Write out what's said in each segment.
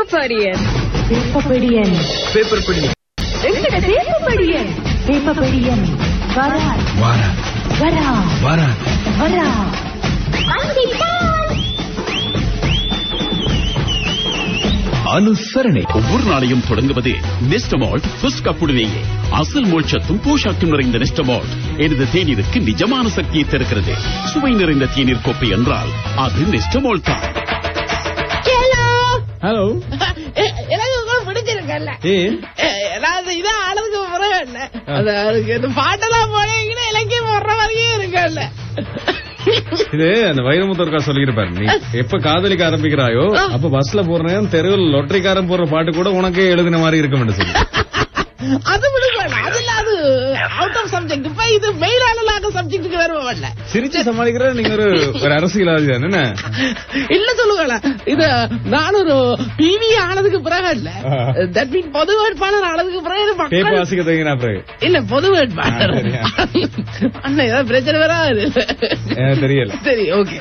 பேப்பரியன் பேப்பபடியன் paper படி எங்கட பேப்பரியன் பேப்பபடியன் வரா வாரா வரா வாரா வரா அனுசரணை ஒவ்வொரு நாளையும் தொடங்குவது நெஸ்டமால்ட் ஃபர்ஸ்ட் கப்புடனேயே அசல் மோட்சத்தும் போஷாக்கும் நிறைந்த நெஸ்டமால்ட் எனது தேநீருக்கு நிஜமான சக்தியை தருகிறது சுவை நிறைந்த தேநீர் கோப்பை என்றால் அது நெஸ்டமால்ட் தான் ஹலோ எனக்கு கூட பிடிச்சிருக்கல ஏ நான் இதான் ஆளுக்கு பரவாயில்ல அது அதுக்கு இந்த பாட்டெல்லாம் போனீங்கன்னா இலக்கியம் வர்ற மாதிரியே இருக்கல இது அந்த வைரமுத்தர்கா சொல்லியிருப்பாரு நீ எப்ப காதலிக்க ஆரம்பிக்கிறாயோ அப்ப பஸ்ல போடுறேன் தெருவில் லொட்டரிக்காரன் போடுற பாட்டு கூட உனக்கே எழுதின மாதிரி இருக்கும் சொல்லி அது பிடிக்கல அது இல்ல அது அவுட் ஆஃப் சப்ஜெக்ட் இப்ப இது மெயில் ஆளலாக சப்ஜெக்ட்டுக்கு வருவல்ல சிரிச்சு சமாளிக்கிற நீங்க ஒரு ஒரு அரசியல்வாதி தானே என்ன? இல்ல சொல்லுங்கள இது நான் ஒரு பிவி ஆனதுக்கு பிறகு இல்ல ஆ. தட் மீன் பொது வேட்பாளர் ஆனதுக்கு பிறகு இது டேப் மக்கள் வாசிக்க தங்கினா பிறகு இல்ல பொது வேட்பாளர் ஆ, சரியா. அண்ணா ஏதாவது பிரச்சனை வராது எனக்கு தெரியல சரி ஓகே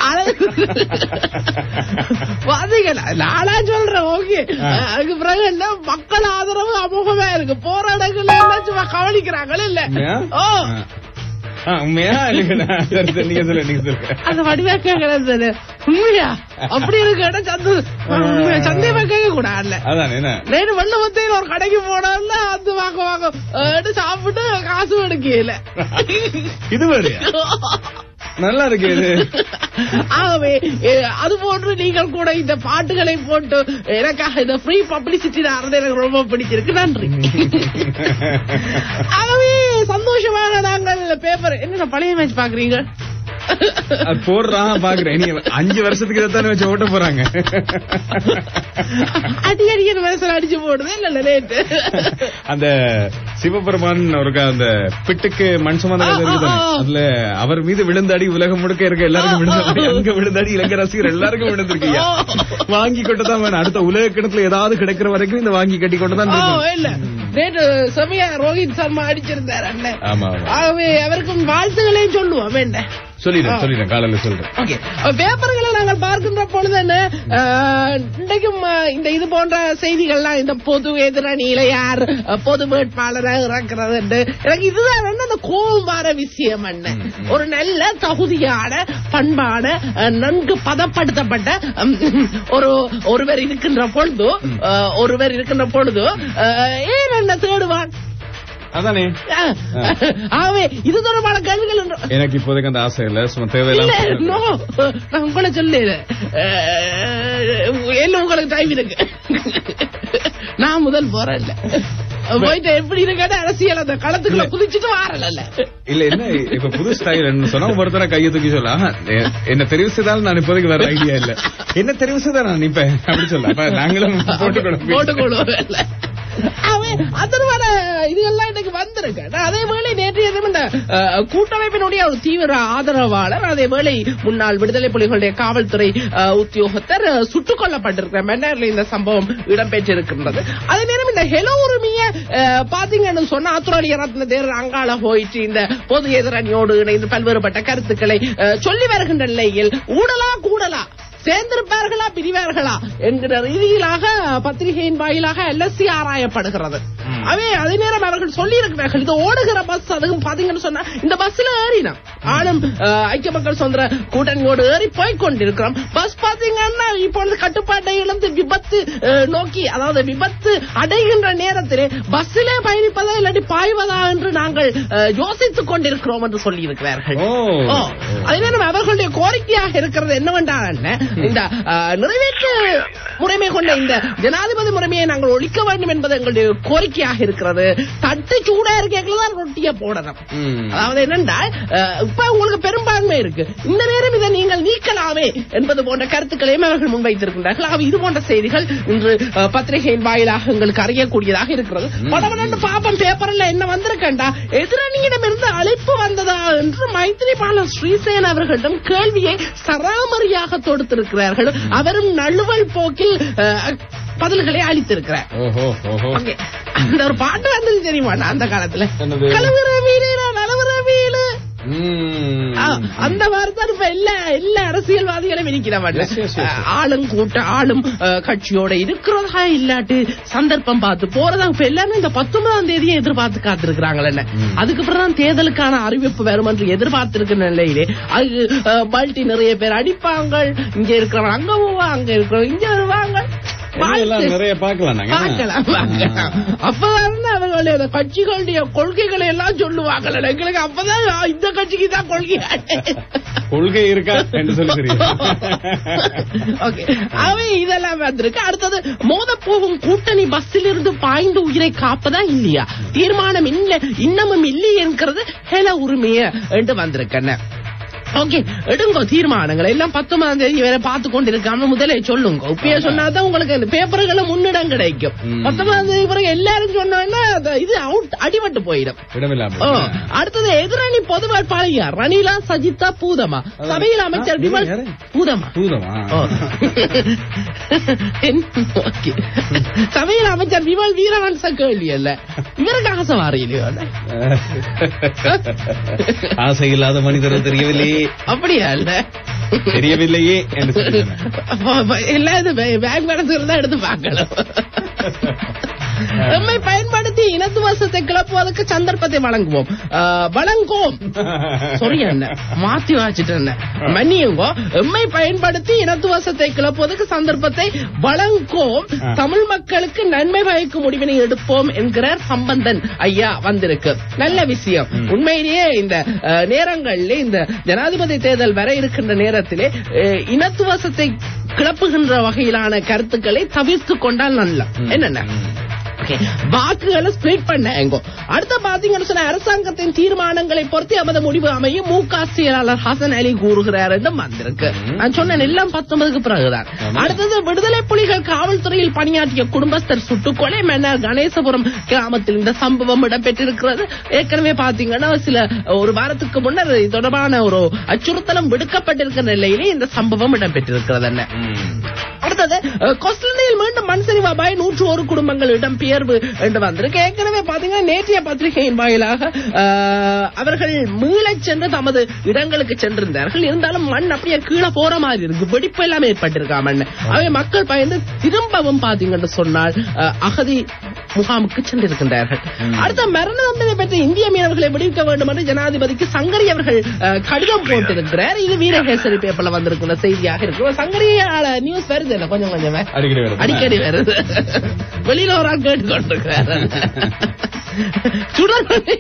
பாத்தீங்களா நானா சொல்றேன் ஓகே ஆ. அதுக்கு பிறகு என்ன மக்கள் ஆதரவு அமோகமா இருக்கு போற இடங்கள்ல எல்லாம் சும்மா கவனிக்கிறாங்களே இல்ல உண்மையா? ஓ ஆ. ஆ, உண்மையா இல்லையா? சரி, சரி, நீங்க சொல்லுங்க நீங்க சொல்லுங்க அந்த வடிவா கேட்கறது உண்மையா அப்படி இருக்க இடம் சந்து உண்மையா சந்தேகமா கேட்க கூடாதுல்ல அதானே என்ன நேரு வெள்ள மத்தையில ஒரு கடைக்கு போனோம்னா அது வாங்க வாங்க எடுத்து சாப்பிட்டு காசு எடுக்கல இது வேறையா நல்லா இருக்கு இது ஆகவே எ, அது போன்று நீங்கள் கூட இந்த பாட்டுகளை போட்டு எனக்காக இந்த ஃப்ரீ பப்ளிசிட்டி ஆனது எனக்கு ரொம்ப பிடிச்சிருக்கு நன்றி ஆகவே சந்தோஷமாக நாங்கள் பேப்பர் என்ன பழைய மேட்ச் பாக்குறீங்க அது போடுறான் பாக்குறேன் நீ அஞ்சு வருஷத்துக்கு இதைத்தானே வச்சு ஓட்ட போறாங்க அடி அடிக்கிற மனசுல அடிச்சு போடுது இல்ல ரேட்டு அந்த சிவபெருமான் ஒரு அந்த பிட்டுக்கு மண் சுமந்த கதை இருக்குதானே? ஆ, ஆ, ஆ. அதுல அவர் மீது விழுந்தாடி உலகம் முழுக்க இருக்க எல்லாருக்கும் விழுந்தாடி அங்க விழுந்தாடி இலங்கை ரசிகர் எல்லாருக்கும் விழுந்திருக்கீங்க வாங்கி கொண்டு தான் வேணும் அடுத்த உலக கிணத்துல ஏதாவது கிடைக்கிற வரைக்கும் இந்த வாங்கி கட்டி கொண்டு தான் ஓ இருக்கணும். இல்ல நேற்று செமையா ரோஹித் சர்மா அடிச்சிருந்தார் அண்ணன் ஆமா ஆமா ஆகவே அவருக்கும் வாழ்த்துகளையும் சொல்லுவோம் வேண்ட சொல்லிடுறேன் சொல்லிடுறேன் காலையில சொல்றேன் ஓகே பேப்பர்களை நாங்கள் பார்க்கின்ற பொழுது என்ன ஆஹ், இன்றைக்கும் ஆஹ், இந்த இது போன்ற செய்திகள்லாம் இந்த பொது எதிரணியில யார் ஆஹ், பொது வேட்பாளராக இறக்குறது என்று எனக்கு இதுதான் என்ன அந்த கோபம் வர விஷயம் என்ன ஒரு நல்ல தகுதியான பண்பான ஆஹ், நன்கு பதப்படுத்தப்பட்ட ஹம், ஒரு ஒருவர் இருக்கின்ற பொழுது ஆஹ், ஒருவர் இருக்கின்ற பொழுது ஆஹ், ஏன் என்ன தேடுவான் அதானே ஆஹ், ஆகவே இது தொடர்பான கேள்விகள் என்று எனக்கு இப்போதைக்கு அந்த ஆசை இல்ல சும்மா இல்ல தேவையில்லாம நோ நான் உங்களை சொல்லல என்ன உங்களுக்கு டைம் இருக்கு நான் முதல் போறேன் இல்ல போயிட்டு எப்படி இருக்கேன்னு அரசியல் அந்த களத்துக்குள்ள குதிச்சுட்டு வாரல இல்ல என்ன இப்ப புது ஸ்டைல் என்ன சொன்னா ஒருத்தர கையை தூக்கி சொல்ல ஆஹா, எ- என்ன தெரிவு செய்தாலும் நான் இப்போதைக்கு வேற ஐடியா இல்ல என்ன தெரிவு செய்தா நான் நிப்பேன் அப்படி சொல்ல அப்ப நாங்களும் போட்டுக்கணும் போட்டுக்கொள்வோம் அவன் அதர்வான இதெல்லாம் இன்னைக்கு வந்திருக்கு நான் அதே வேளை நேற்றைய தினம் இந்த அஹ், கூட்டமைப்பினுடைய ஒரு தீவிர ஆதரவாளர் அதே வேளை முன்னாள் விடுதலை புலிகளுடைய காவல்துறை அஹ், உத்தியோகத்தர் அஹ், சுட்டுக் கொல்லப்பட்டிருக்கிற மன்னர்ல இந்த சம்பவம் இடம்பெற்றிருக்கின்றது அதே நேரம் இந்த ஹெலோ உரிமைய அஹ், பாத்தீங்கன்னு சொன்னா ஆத்துராலிய ரத்ன தேர் அங்கால போயிட்டு இந்த பொது எதிரணியோடு இணைந்து பல்வேறுபட்ட கருத்துக்களை அஹ், சொல்லி வருகின்ற நிலையில் ஊடலா கூடலா சேர்ந்திருப்பார்களா பிரிவார்களா என்கிற ரீதியிலாக பத்திரிகையின் வாயிலாக எல்எஸ்சி ஆராயப்படுகிறது அவே அதே நேரம் அவர்கள் சொல்லி இருக்கிறார்கள் இது ஓடுகிற பஸ் அதுவும் பாத்தீங்கன்னு சொன்னா இந்த பஸ்ல ஏறினோம் ஆளும் அஹ், ஐக்கிய மக்கள் சுதந்திர கூட்டணியோடு ஏறி போய் கொண்டிருக்கிறோம் பஸ் பாத்தீங்கன்னா இப்பொழுது கட்டுப்பாட்டை இழந்து விபத்து அஹ், நோக்கி அதாவது விபத்து அடைகின்ற நேரத்திலே பஸ்ஸிலே பயணிப்பதா இல்லாட்டி பாய்வதா என்று நாங்கள் அஹ், யோசித்துக் கொண்டிருக்கிறோம் என்று சொல்லி இருக்கிறார்கள் ஓ. ஓ. அதே நேரம் அவர்களுடைய கோரிக்கையாக இருக்கிறது என்னவென்றால் என்ன? இந்த அஹ், நிறைவேற்று முறைமை கொண்ட இந்த ஜனாதிபதி முறைமையை நாங்கள் ஒழிக்க வேண்டும் என்பது எங்களுடைய கோரிக்கையாக இருக்கிறது தட்டு சூடா இருக்கேதான் ரொட்டிய போடணும் ம். அதாவது என்னென்றால் அஹ், இப்ப உங்களுக்கு பெரும்பான்மை இருக்கு இந்த நேரம் இதை நீங்கள் நீக்கலாமே என்பது போன்ற கருத்துக்களையும் அவர்கள் முன்வைத்திருக்கின்றார்கள் ஆகவே இது போன்ற செய்திகள் இன்று அஹ், பத்திரிகையின் வாயிலாக எங்களுக்கு அறியக்கூடியதாக இருக்கிறது படமனு பாப்பம் பேப்பர்ல என்ன வந்திருக்கண்டா எதிரணியிடமிருந்து அழைப்பு வந்ததா என்று மைத்திரிபால ஸ்ரீசேன அவர்களிடம் கேள்வியை சராமரியாக தொடுத்திருக்கிறார்கள் அவரும் நழுவல் போக்கில் அஹ், பதில்களை அளித்திருக்கிறார் ஓஹோ ஓஹோ ஓகே. அந்த ஒரு பாட்டு வந்தது தெரியுமா அந்த காலத்துல என்னது? கலவர வீடு நலவர வீடு ம். ஆ, அந்த மாதிரி தான் இப்ப எல்லா எல்லா அரசியல்வாதிகளும் இருக்கிற Yes, yes, yes, yes. ஆளும் கூட்ட ஆளும் அஹ், கட்சியோட இருக்கிறதா இல்லாட்டி சந்தர்ப்பம் பார்த்து போறதா இப்ப எல்லாரும் இந்த பத்தொன்பதாம் தேதியை எதிர்பார்த்து காத்திருக்கிறாங்களே அதுக்கப்புறம் தான் தேர்தலுக்கான அறிவிப்பு வரும் என்று எதிர்பார்த்திருக்கிற நிலையிலே அது அஹ், மல்டி நிறைய பேர் அடிப்பாங்க இங்க இருக்கிறவங்க அங்க போவா அங்க இருக்கிறவங்க இங்க வருவாங்க எல்லாம் வாழ்த்து. நிறைய பார்க்கலாம் நாங்க பார்க்கலாம், பார்க்கலாம். அப்பதான் அவர்களுடைய அந்த கட்சிகளுடைய கொள்கைகளை எல்லாம் சொல்லுவாங்கல்ல எங்களுக்கு அப்பதான் ஆ, இந்த கட்சிக்கு தான் கொள்கை கொள்கை இருக்கா என்று சொல்லி தெரியும் ஓகே அவை இதெல்லாம் வந்திருக்கு அடுத்தது மோத போகும் கூட்டணி பஸ்ஸில் இருந்து பாய்ந்து உயிரை காப்பதா இல்லையா தீர்மானம் இல்ல இன்னமும் இல்லை என்கிறது ஹெல உரிமைய என்று வந்திருக்கேன் ஓகே எடுங்கோ தீர்மானங்கள் எல்லாம் பத்தொன்பதாம் தேதி வேற பார்த்து கொண்டிருக்காம முதலே சொல்லுங்க இப்பயே சொன்னாதான் உங்களுக்கு இந்த பேப்பர்களை முன்னிடம் கிடைக்கும் ம். பத்தொன்பதாம் தேதி பிறகு எல்லாரும் சொன்னா இது அவுட் அடிபட்டு போயிடும் இடமில்லாம ஓ, அடுத்தது எதிரணி பொது வேட்பாளர் யார் ரணிலா சஜிதா பூதமா அதான். சபையில் அமைச்சர் ஆ, விமல் யாரு? பூதமா பூதமா ஓ. என்ன? ஓகே. சபையில் அமைச்சர் விமல் வீரவன்ச கேள்வி அல்ல இவருக்கு ஆசை வாரையிலையோ ஆசை இல்லாத மனிதர் தெரியவில்லையே அப்படியா இல்ல தெரியவில்லையே என்று சொல்லிட்டேன். எல்லாம் இது பேங்க் பேலன்ஸ் தான் எடுத்து பார்க்கணும் எம்மை பயன்படுத்தி இனத்துவாசத்தை கிளப்புவதற்கு சந்தர்ப்பத்தை வழங்குவோம் ஆ, வழங்குவோம் sorry என்ன மாத்தி வாச்சிட்டேன் மன்னியுங்கோ எம்மை பயன்படுத்தி இனத்துவாசத்தை கிளப்புவதற்கு சந்தர்ப்பத்தை வழங்குவோம் ஆ. தமிழ் மக்களுக்கு நன்மை பயக்கும் முடிவினை எடுப்போம் என்கிறார் சம்பந்தன் ஐயா வந்திருக்கு நல்ல விஷயம் உண்மையிலேயே இந்த அஹ், நேரங்களிலே இந்த ஜனாதிபதி தேர்தல் வர இருக்கின்ற நேரத்திலே அஹ், இனத்துவசத்தை கிளப்புகின்ற வகையிலான கருத்துக்களை தவிர்த்து கொண்டால் நல்ல என்னென்ன Okay. வாக்குகளை ஸ்பிளிட் பண்ண எங்கோ அடுத்த பாத்தீங்கன்னு சொன்ன அரசாங்கத்தின் தீர்மானங்களை பொறுத்து எமது முடிவு அமையும் மு க செயலாளர் ஹசன் அலி கூறுகிறார் என்றும் வந்திருக்கு நான் சொன்னேன் எல்லாம் பத்தொன்பதுக்கு பிறகுதான் ஆமா. அடுத்தது விடுதலை புலிகள் காவல்துறையில் பணியாற்றிய குடும்பஸ்தர் சுட்டுக்கொலை மன்னர் கணேசபுரம் கிராமத்தில் இந்த சம்பவம் இடம்பெற்றிருக்கிறது ஏற்கனவே பாத்தீங்கன்னா சில ஒரு வாரத்துக்கு முன்னர் இது தொடர்பான ஒரு அச்சுறுத்தலும் விடுக்கப்பட்டிருக்கிற நிலையிலே இந்த சம்பவம் இடம்பெற்றிருக்கிறது என்ன அடுத்தது அஹ், கொஸ்லனையில் மீண்டும் மண் சரிவு அபாயம் நூற்று ஒரு குடும்பங்கள் இடம்பெயர்வு என்று வந்திருக்கு ஏற்கனவே பாத்தீங்கன்னா நேற்றைய பத்திரிகையின் வாயிலாக அஹ், அவர்கள் மீளச் சென்று தமது இடங்களுக்கு சென்றிருந்தார்கள் இருந்தாலும் மண் அப்படியே கீழே போற மாதிரி இருக்கு வெடிப்பு எல்லாம் ஏற்பட்டிருக்கா மண் அவை மக்கள் பயந்து திரும்பவும் பாத்தீங்கன்னு சொன்னால் அஹ், அகதி முகாமுக்கு சென்றிருக்கின்றார்கள் அடுத்த மரண தண்டனை பெற்ற இந்திய மீனவர்களை விடுவிக்க வேண்டும் என்று ஜனாதிபதிக்கு சங்கரி அவர்கள் அஹ், கடிதம் போட்டிருக்கிறார் இது வீரகேசரி பேப்பர்ல வந்திருக்கிற செய்தியாக இருக்கு சங்கரியால நியூஸ் வருது இல்ல கொஞ்சம் கொஞ்சமே அடிக்கடி வருது. அடிக்கடி வருது வெளியில ஒரு ஆள் கேட்டு கொண்டிருக்கிறார் சுடரொளி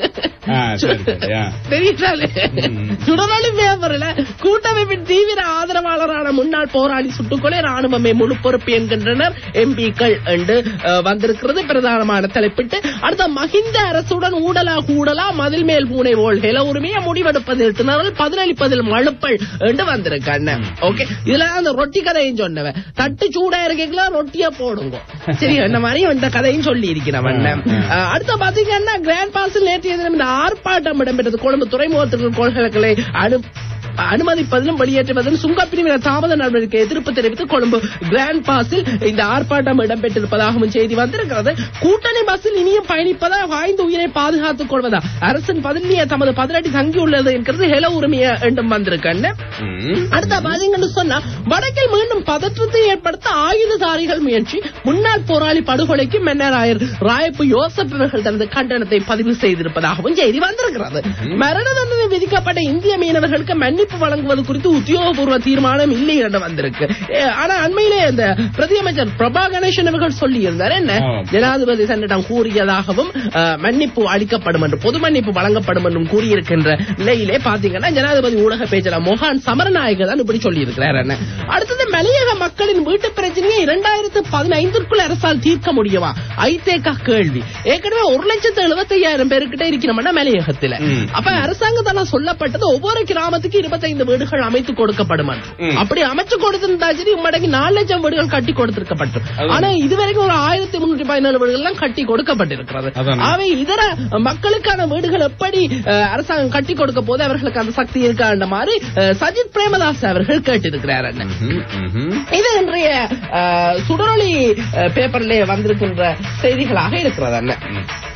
ஆ, சரி, சரி, ஆ. தெரியுறாலே ம். சுடரொளி பேப்பர்ல கூட்டமைப்பின் தீவிர ஆதரவாளரான முன்னாள் போராளி சுட்டுக்கொலை ராணுவமே முழு பொறுப்பு என்கின்றனர் எம்பிக்கள் என்று அஹ், வந்திருக்கிறது பிரதானமான தலைப்பிட்டு அடுத்த மஹிந்த அரசுடன் ஊடலா கூடலா மதில் மேல் பூனை போல் ஹெல உரிமையை முடிவெடுப்பதில் திணறல் பதிலளிப்பதில் மழுப்பல் என்று வந்திருக்காங்க ஓகே இதுல அந்த ரொட்டி கதையும் சொன்னவன் தட்டு சூடா இருக்கீங்களா ரொட்டியா போடுங்க சரி இந்த மாதிரி இந்த கதையும் சொல்லி இருக்கிறவன் அஹ், அடுத்த பாத்தீங்கன்னா கிராண்ட் பாஸில் நேற்றைய தினம் இந்த ஆர்ப்பாட்டம் இடம்பெற்றது கொழும்பு துறைமுகத்திற்கு கொள்கைகளை அனு அனுமதிப்பதிலும் வெளியேற்றுவதிலும் சுங்கப்பிரிவினர் தாமத நடவடிக்கை எதிர்ப்பு தெரிவித்து கொழும்பு கிராண்ட் பாஸில் இந்த ஆர்ப்பாட்டம் இடம்பெற்றிருப்பதாகவும் செய்தி வந்திருக்கிறது கூட்டணி பஸ்ஸில் இனியும் பயணிப்பதா வாய்ந்த உயிரை பாதுகாத்துக் கொள்வதா அரசின் பதிலிய தமது பதிலடி தங்கியுள்ளது என்கிறது ஹெல உரிமைய என்றும் வந்திருக்கேன் ம். அடுத்த பாத்தீங்கன்னு சொன்னா வடக்கில் மீண்டும் பதற்றத்தை ஏற்படுத்த ஆயுததாரிகள் முயற்சி முன்னாள் போராளி படுகொலைக்கு மன்னர் ஆயர் ராயப்பு யோசப் அவர்கள் தனது கண்டனத்தை பதிவு செய்திருப்பதாகவும் செய்தி வந்திருக்கிறது மரண தண்டனை விதிக்கப்பட்ட இந்திய மீனவர்களுக்கு மன்னிப்பு வழங்குவது குறித்து உத்தியோகபூர்வ தீர்மானம் இல்லை என்று வந்திருக்கு ஏ, ஆனா அண்மையிலே இந்த பிரதியமைச்சர் பிரபா கணேசன் அவர்கள் சொல்லியிருந்தார் என்ன ஆமாம். ஜனாதிபதி தன்னிடம் கூறியதாகவும் அஹ், மன்னிப்பு அளிக்கப்படும் என்று பொது மன்னிப்பு வழங்கப்படும் என்றும் கூறியிருக்கின்ற நிலையிலே பாத்தீங்கன்னா ஜனாதிபதி ஊடக பேச்சாளர் மோகன் சமரநாயக தான் இப்படி சொல்லியிருக்கிறார் என்ன அடுத்தது மலையக மக்களின் வீட்டு பிரச்சனையை இரண்டாயிரத்து பதினைந்திற்குள் அரசால் தீர்க்க முடியுமா ஐதேகா கேள்வி ஏற்கனவே ஒரு லட்சத்து எழுபத்தி ஐயாயிரம் பேருக்கிட்ட இருக்கிறோம்னா மலையகத்துல ம். அப்ப அரசாங்கத்தால சொல்லப்பட்டது ஒவ்வொரு கிராமத்துக்கு இருபத்தைந்து வீடுகள் அமைத்து கொடுக்கப்படும் என்று. ம். அப்படி அமைச்சு கொடுத்திருந்தா சரி மடங்கு நாலு லட்சம் வீடுகள் கட்டி கொடுத்திருக்கப்பட்டது அது- ஆனா இதுவரைக்கும் ஒரு ஆயிரத்தி முன்னூற்றி பதினேழு வீடுகள் எல்லாம் கட்டி கொடுக்கப்பட்டிருக்கிறது அதானே. அவை இதர மக்களுக்கான வீடுகள் எப்படி அஹ், அரசாங்கம் கட்டி கொடுக்க போது அவர்களுக்கு அந்த சக்தி இருக்கான்ற மாதிரி அஹ், சஜித் பிரேமதாஸ் அவர்கள் கேட்டிருக்கிறார் என்ன ம்ஹும், ம்ஹும். இது இன்றைய அஹ், சுடரொளி அஹ், பேப்பர்ல வந்திருக்கின்ற செய்திகளாக இருக்கிறது என்ன ம்.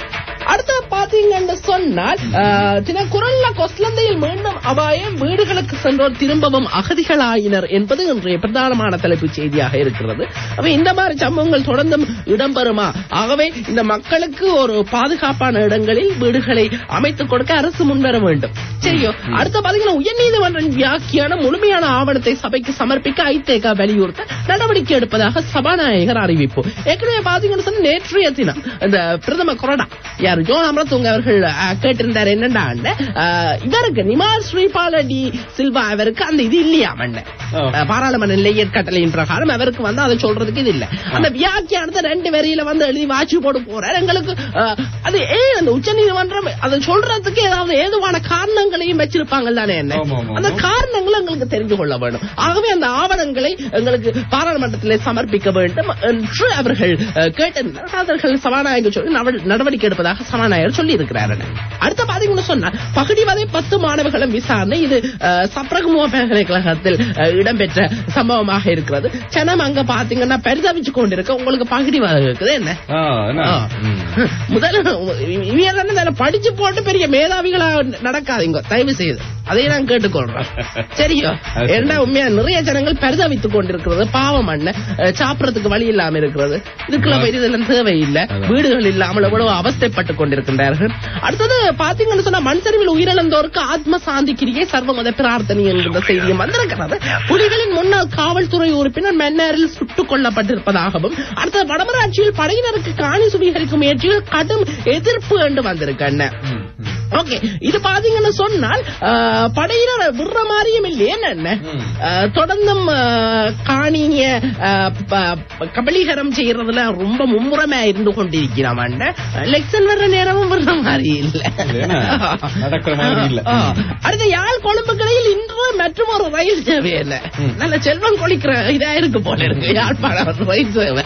அடுத்து பாத்தீங்கன்னு சொன்னால் ஆஹ், சில குரல்ல கொஸ்லந்தையில் மீண்டும் அபாயம் வீடுகளுக்கு சென்றோர் திரும்பவும் அகதிகளாயினர் என்பது இன்றைய பிரதானமான தலைப்புச் செய்தியாக இருக்கிறது அப்ப இந்த மாதிரி சம்பவங்கள் தொடர்ந்தும் இடம்பெறுமா ஆகவே இந்த மக்களுக்கு ஒரு பாதுகாப்பான இடங்களில் வீடுகளை அமைத்துக் கொடுக்க அரசு முன்வர வேண்டும் சரியோ அடுத்து பாத்தீங்கன்னா உயர்நீதிமன்றம் வியாக்கியான முழுமையான ஆவணத்தை சபைக்கு சமர்ப்பிக்க ஐதேக வலியுறுத்த நடவடிக்கை எடுப்பதாக சபாநாயகர் அறிவிப்பு ஏற்கனவே பாத்தீங்கன்னு சொன்னா நேற்றைய தினம் இந்த பிரதம கொறடா யார் ஜோன் அமரத்துங்க அவர்கள் அஹ், கேட்டிருந்தார் என்னன்னா அஹ், இவருக்கு நிமார் ஸ்ரீபால டி சில்வா அவருக்கு அந்த இது இல்லையா மண்ண ஓ. பாராளுமன்ற நிலையர் கட்டளையின் பிரகாரம் அவருக்கு வந்து அதை சொல்றதுக்கு இது இல்ல அந்த வியாக்கியானத்தை ரெண்டு வரியில வந்து எழுதி வாட்சி போட்டு போறார் எங்களுக்கு அஹ், அது ஏன் அந்த உச்ச நீதிமன்றம் அதை சொல்றதுக்கு ஏதாவது ஏதுவான காரணங்களையும் வச்சிருப்பாங்க தானே என்ன ஆமா, ஆமா, அந்த ஆமா. காரணங்களை எங்களுக்கு தெரிந்து கொள்ள வேண்டும் ஆகவே அந்த ஆவணங்களை எங்களுக்கு பாராளுமன்றத்தில் சமர்ப்பிக்க வேண்டும் என்று அவர்கள் அஹ், கேட்டிருந்தார் அவர்கள் சபாநாயகர் சொல்லி நவ- நடவடிக்கை எடுப்பதாக சபாநாயகர் சொல்லி இருக்கிறார் அடுத்த பாத்தீங்கன்னு சொன்னா பகுடிவதை பத்து மாணவர்களும் விசாரணை இது அஹ், சப்ரகமுவ பல்கலைக்கழகத்தில் அஹ், இடம்பெற்ற சம்பவமாக இருக்கிறது சனம் அங்க பாத்தீங்கன்னா பரிதவிச்சு கொண்டிருக்க உங்களுக்கு பகுடிவதை இருக்குது என்ன ஆ, என்ன? ஆ. ம். முதல்ல இவங்க தானே தானே படிச்சு போட்டு பெரிய மேதாவிகளா நடக்காதீங்க தயவு செய்து அதையும் நான் கேட்டுக்கொள்றேன் சரியோ அது சரி. ஏன்னா உண்மையா நிறைய ஜனங்கள் பரிதவித்துக் கொண்டிருக்கிறது பாவம் அண்ண சாப்பிடறதுக்கு வழி இல்லாம இருக்கிறது இதுக்குள்ள போய் இதெல்லாம் தேவையில்லை அதான். வீடுகள் இல்லாமல் எவ்வளவு அவஸ்தைப்பட்டுக் கொண்டிருக்கின்றார்கள் அடுத்தது பாத்தீங்கன்னு சொன்னா மண் சரிவில் உயிரிழந்தோருக்கு ஆத்ம சாந்தி கிரியை சர்வமத பிரார்த்தனை என்கிற செய்தியும் வந்திருக்கிறது புலிகளின் முன்னாள் காவல்துறை உறுப்பினர் மன்னாரில் சுட்டுக் கொல்லப்பட்டிருப்பதாகவும் அடுத்தது வடமராட்சியில் படையினருக்கு காணி சுவீகரிக்கும் முயற்சியில் கடும் எதிர்ப்பு என்று வந்திருக்கண்ண ம், ம். ஓகே இது பாத்தீங்கன்னு சொன்னால் ஆஹ், படையினர் விடுற மாதிரியும் இல்லையே என்ன ம். ஆஹ், தொடர்ந்தும் ஆஹ், காணிய ஆஹ், ப- ப- கபலீகரம் செய்யறதுல ரொம்ப மும்முரமா இருந்து கொண்டிருக்கிறான் எலெக்ஷன் வர்ற நேரமும் விடுற மாதிரி இல்ல இல்லைன்னா, நடக்கிற மாதிரி இல்ல. ஆ, அடுத்த யாழ் கொழும்பு கடையில் இன்று மற்றும் ஒரு ரயில் சேவை இல்ல ம். நல்ல செல்வம் கொளிக்கிற இதா இருக்கு போல இருக்கு யாழ்ப்பாணம் ரயில் சேவை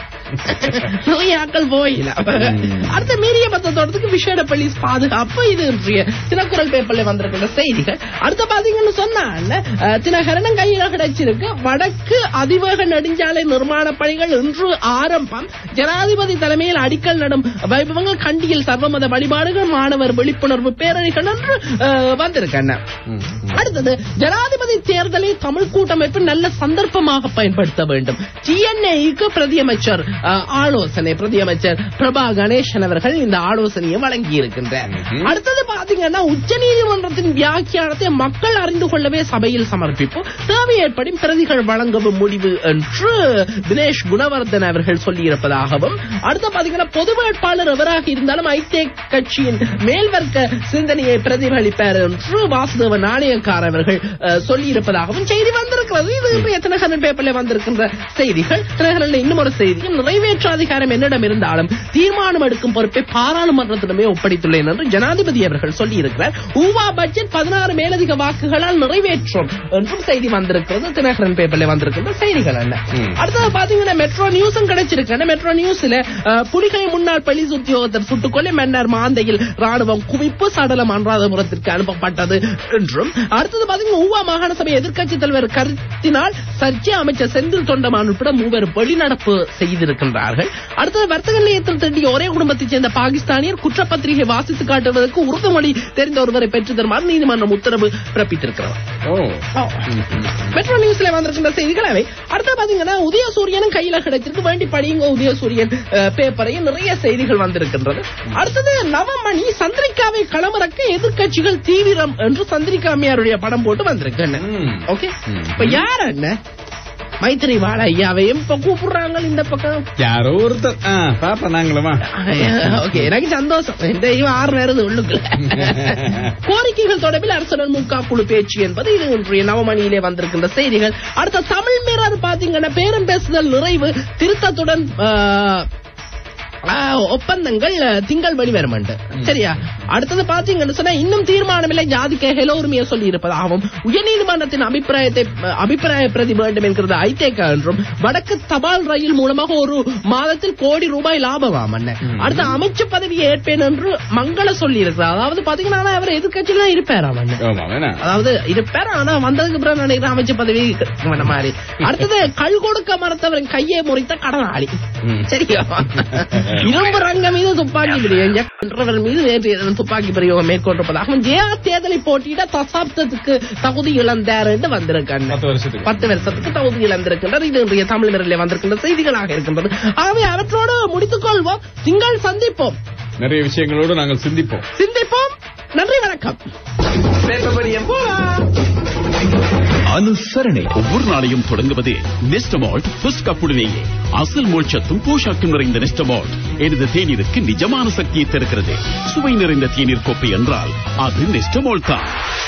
நிறைய ஆட்கள் போயில ம். அடுத்த மீறிய பத்தத்தோட்டத்துக்கு விசேட போலீஸ் பாதுகாப்பு இது இன்றைய தினக்குரல் பேப்பர்ல வந்திருக்கிற செய்திகள் அடுத்த பாத்தீங்கன்னு சொன்னா தினகரணம் கையில கிடைச்சிருக்கு வடக்கு அதிவேக நெடுஞ்சாலை நிர்மாண பணிகள் இன்று ஆரம்பம் ஜனாதிபதி தலைமையில் அடிக்கல் நடும் வைபவங்கள் கண்டியில் சர்வமத வழிபாடுகள் மாணவர் விழிப்புணர்வு பேரணிகள் என்று அஹ், வந்திருக்கண்ண ம், ம். அடுத்தது ஜனாதிபதி தேர்தலை தமிழ் கூட்டமைப்பு நல்ல சந்தர்ப்பமாக பயன்படுத்த வேண்டும் டிஎன்ஏக்கு பிரதியமைச்சர் அஹ், ஆலோசனை பிரதியமைச்சர் பிரபா கணேசன் அவர்கள் இந்த ஆலோசனையை வழங்கி இருக்கின்றார் ம்ஹும். அடுத்தது பாத்தீங்கன்னா உச்சநீதிமன்றத்தின் வியாக்கியானத்தை மக்கள் அறிந்து கொள்ளவே சபையில் சமர்ப்பிப்பு தேவை ஏற்படும் பிரதிகள் வழங்கவும் முடிவு என்று தினேஷ் குணவர்தன் அவர்கள் சொல்லியிருப்பதாகவும் அடுத்து பாத்தீங்கன்னா பொது வேட்பாளர் எவராக இருந்தாலும் ஐத்தே கட்சியின் மேல்வர்க்க சிந்தனையை பிரதிபலிப்பார் என்று வாசுதேவ நாணயக்கார் அவர்கள் அஹ், சொல்லியிருப்பதாகவும் செய்தி வந்திருக்கிறது இது இன்றைய தினகரன் பேப்பர்ல வந்திருக்கின்ற செய்திகள் தினகரன் இன்னும் ஒரு செய்தியும் நிறைவேற்று அதிகாரம் என்னிடம் இருந்தாலும் தீர்மானம் எடுக்கும் பொறுப்பை பாராளுமன்றத்திடமே ஒப்படைத்துள்ளேன் என்று ஜனாதிபதி அவர்கள் சொல்லியிருக்கிறார் ஊவா பட்ஜெட் பதினாறு மேலதிக வாக்குகளால் நிறைவேற்றும் என்றும் செய்தி வந்திருக்கிறது தினகரன் பேப்பர்ல வந்திருக்கின்ற செய்திகள் என்ன ம். அடுத்தது பாத்தீங்கன்னா மெட்ரோ நியூஸும் கிடைச்சிருக்கு மெட்ரோ நியூஸ்ல அஹ், புலிகை முன்னாள் போலீஸ் உத்தியோகத்தர் சுட்டுக்கொலை மன்னர் மாந்தையில் ராணுவம் குவிப்பு சடலம் அனுராதபுரத்திற்கு அனுப்பப்பட்டது என்றும் அடுத்தது பாத்தீங்கன்னா ஊவா மாகாண சபை எதிர்க்கட்சி தலைவர் கருத்தினால் சர்ச்சை அமைச்சர் செந்தில் தொண்டமான் உட்பட மூவர் வெளிநடப்பு செய்திருக்கின்றார்கள் அடுத்தது வர்த்தக நிலையத்தில் திருடிய ஒரே குடும்பத்தைச் சேர்ந்த பாகிஸ்தானியர் குற்றப்பத்திரிகை வாசித்து காட்டுவதற்கு உறுதிமொழி தெரிந்த ஒருவரை பெற்று தருமாறு நீதிமன்றம் உத்தரவு பிறப்பித்திருக்கிறது ஓ ஓ. ம், ம். மெட்ரோ நியூஸ்ல வந்திருக்கின்ற செய்திகள் அவை அடுத்து பாத்தீங்கன்னா உதயசூரியனும் கையில கிடைச்சிருக்கு வேண்டி படியுங்க உதயசூரியன் அஹ், பேப்பரையும் நிறைய செய்திகள் வந்திருக்கின்றது அடுத்தது நவமணி சந்திரிகாவை களமிறக்க எதிர்க்கட்சிகள் தீவிரம் என்று சந்திரிகா அம்மையாருடைய படம் போட்டு வந்திருக்கு என்ன ம். ஓகே ம். இப்ப யார் என்ன மைத்திரி வாழ ஐயாவையும் இப்ப கூப்பிடுறாங்க இந்த பக்கம் யாரோ ஒருத்தர் ஆ, பாப்போம் நாங்களுமா ஓகே எனக்கு சந்தோஷம் இந்த இவன் ஆறு நேரம் உள்ளுக்குள்ள கோரிக்கைகள் தொடர்பில் அரசுடன் முக குழு பேச்சு என்பது இது இன்றைய நவமணியிலே வந்திருக்கின்ற செய்திகள் அடுத்த தமிழ் மிரர் பாத்தீங்கன்னா பேரம் பேசுதல் நிறைவு திருத்தத்துடன் ஆ, ஆ, ஒப்பந்தங்கள் அஹ், திங்கள் வெளிவரும் சரியா அடுத்தது பாத்தீங்கன்னு சொன்னா இன்னும் தீர்மானம் இல்லை ஜாதிக்க ஹெலோ உரிமையை சொல்லி இருப்பதாகவும் உயர்நீதிமன்றத்தின் அபிப்பிராயத்தை அஹ், அபிப்பிராய பிரதி வேண்டும் என்கிறது ஐதேக என்றும் வடக்கு தபால் ரயில் மூலமாக ஒரு மாதத்தில் கோடி ரூபாய் லாபமாம் அண்ணன் அடுத்த அமைச்சு பதவியை ஏற்பேன் என்று மங்கள சொல்லி இருக்கிறார் அதாவது பாத்தீங்கன்னா ஆனா அவர் எதிர்கட்சியில தான் இருப்பாராம் அண்ணன் ஆமா வேணா அதாவது இருப்பார் ஆனா வந்ததுக்கு பிறகு நினைக்கிற அமைச்ச பதவி பண்ண மாதிரி அடுத்தது கல் கொடுக்க மறுத்தவரின் கையை முறித்த கடனாளி ம். சரியா இரும்பு ரங்கம் மீது துப்பாக்கி பிரயோகம் என்றவர் மீது நேற்று தினம் துப்பாக்கி பிரயோகம் மேற்கொண்டிருப்பதாகவும் ஜெயா தேர்தலை போட்டியிட தசாப்தத்துக்கு தகுதி இழந்தார் என்று வந்திருக்காங்க பத்து வருஷத்துக்கு பத்து வருஷத்துக்கு தகுதி இழந்திருக்கின்றது இது இன்றைய தமிழ் விரலில் வந்திருக்கின்ற செய்திகளாக இருக்கின்றது ஆகவே அவற்றோடு முடித்துக் கொள்வோம் திங்கள் சந்திப்போம் நிறைய விஷயங்களோடு நாங்கள் சிந்திப்போம் சிந்திப்போம் நன்றி வணக்கம் அனுசரணை ஒவ்வொரு நாளையும் தொடங்குவது நெஸ்டமால்ட் ஃபர்ஸ்ட் கப்புடனேயே அசல் மோட்சத்தும் போஷாக்கும் நிறைந்த நெஸ்டமால்ட் எனது தேநீருக்கு நிஜமான சக்தியை தருகிறது சுவை நிறைந்த தேநீர் கோப்பை என்றால் அது நெஸ்டமால்ட் தான்